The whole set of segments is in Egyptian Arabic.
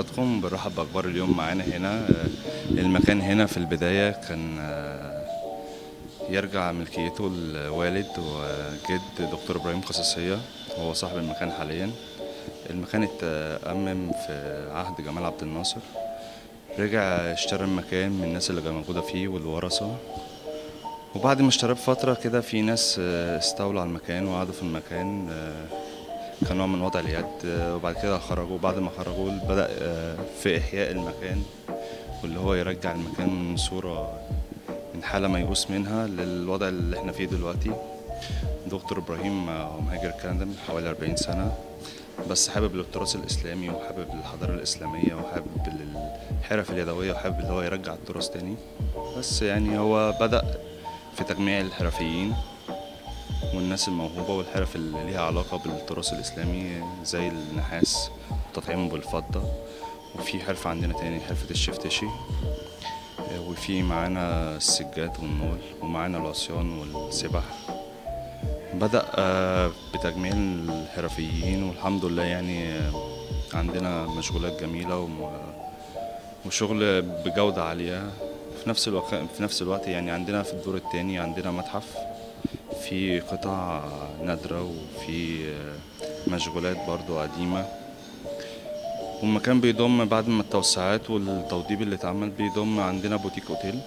حضراتكم بنرحب بأخبار اليوم معانا هنا آه، المكان هنا في البداية كان آه، يرجع ملكيته لوالد وجد دكتور إبراهيم قصصية هو صاحب المكان حاليا المكان اتأمم في عهد جمال عبد الناصر رجع اشترى المكان من الناس اللي كانت موجودة فيه والورثة وبعد ما اشتراه بفترة كده في ناس آه، استولوا على المكان وقعدوا في المكان آه، كنوع من وضع اليد آه، وبعد كده خرجوا بعد ما خرجوا بدأ آه، في إحياء المكان واللي هو يرجع المكان من صورة من حالة ميؤوس منها للوضع اللي احنا فيه دلوقتي دكتور إبراهيم آه، هو مهاجر كندا من حوالي 40 سنة بس حابب التراث الإسلامي وحابب الحضارة الإسلامية وحابب الحرف اليدوية وحابب اللي هو يرجع التراث تاني بس يعني هو بدأ في تجميع الحرفيين والناس الموهوبة والحرف اللي ليها علاقة بالتراث الإسلامي زي النحاس والتطعيم بالفضة وفي حرفة عندنا تاني حرفة الشفتشي آه، وفي معانا السجاد والنول ومعانا العصيان والسبح بدأ آه، بتجميع الحرفيين والحمد لله يعني آه، عندنا مشغولات جميلة وم- وشغل بجودة عالية في نفس الوقت في نفس الوقت يعني عندنا في الدور الثاني عندنا متحف في قطع نادرة وفي آه، مشغولات برضو قديمة والمكان بيضم بعد ما التوسعات والتوضيب اللي اتعمل بيضم عندنا بوتيك اوتيل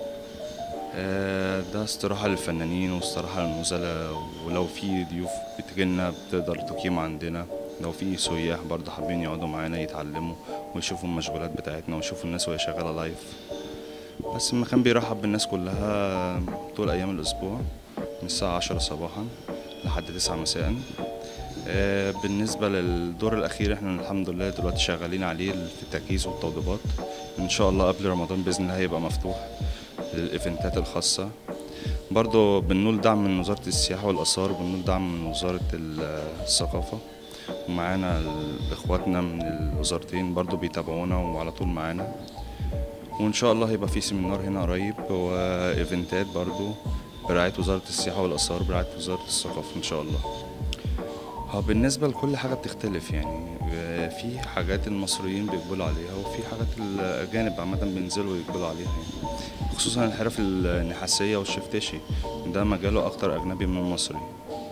آه، ده استراحة للفنانين واستراحة للنزلاء ولو في ضيوف بتجيلنا بتقدر تقيم عندنا لو في سياح برضه حابين يقعدوا معانا يتعلموا ويشوفوا المشغولات بتاعتنا ويشوفوا الناس وهي شغالة لايف بس المكان بيرحب بالناس كلها طول أيام الأسبوع من الساعة عشرة صباحا لحد تسعة مساء آه، بالنسبة للدور الأخير احنا الحمد لله دلوقتي شغالين عليه في التجهيز والتوضيبات إن شاء الله قبل رمضان بإذن الله هيبقى مفتوح للإيفنتات الخاصة برضه بنقول دعم من وزارة السياحة والآثار وبنقول دعم من وزارة ال- الثقافة ومعانا ال- إخواتنا من الوزارتين برضه بيتابعونا وعلى طول معانا وإن شاء الله هيبقى في سيمينار هنا قريب وإيفنتات برضه برعاية وزارة السياحة والآثار برعاية وزارة الثقافة إن شاء الله اه بالنسبة لكل حاجة بتختلف يعني آه، في حاجات المصريين بيقبلوا عليها وفي حاجات الأجانب عامة بينزلوا يقبلوا عليها يعني خصوصا الحرف النحاسية والشفتشي ده مجاله أكتر أجنبي من المصري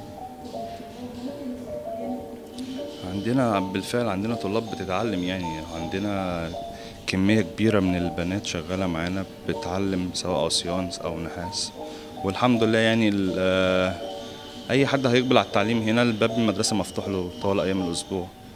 عندنا بالفعل عندنا طلاب بتتعلم يعني عندنا كمية كبيرة من البنات شغالة معانا بتتعلم سواء عصيان أو نحاس والحمد لله يعني ال- آه، أي حد هيقبل على التعليم هنا الباب المدرسة مفتوح له طوال أيام الأسبوع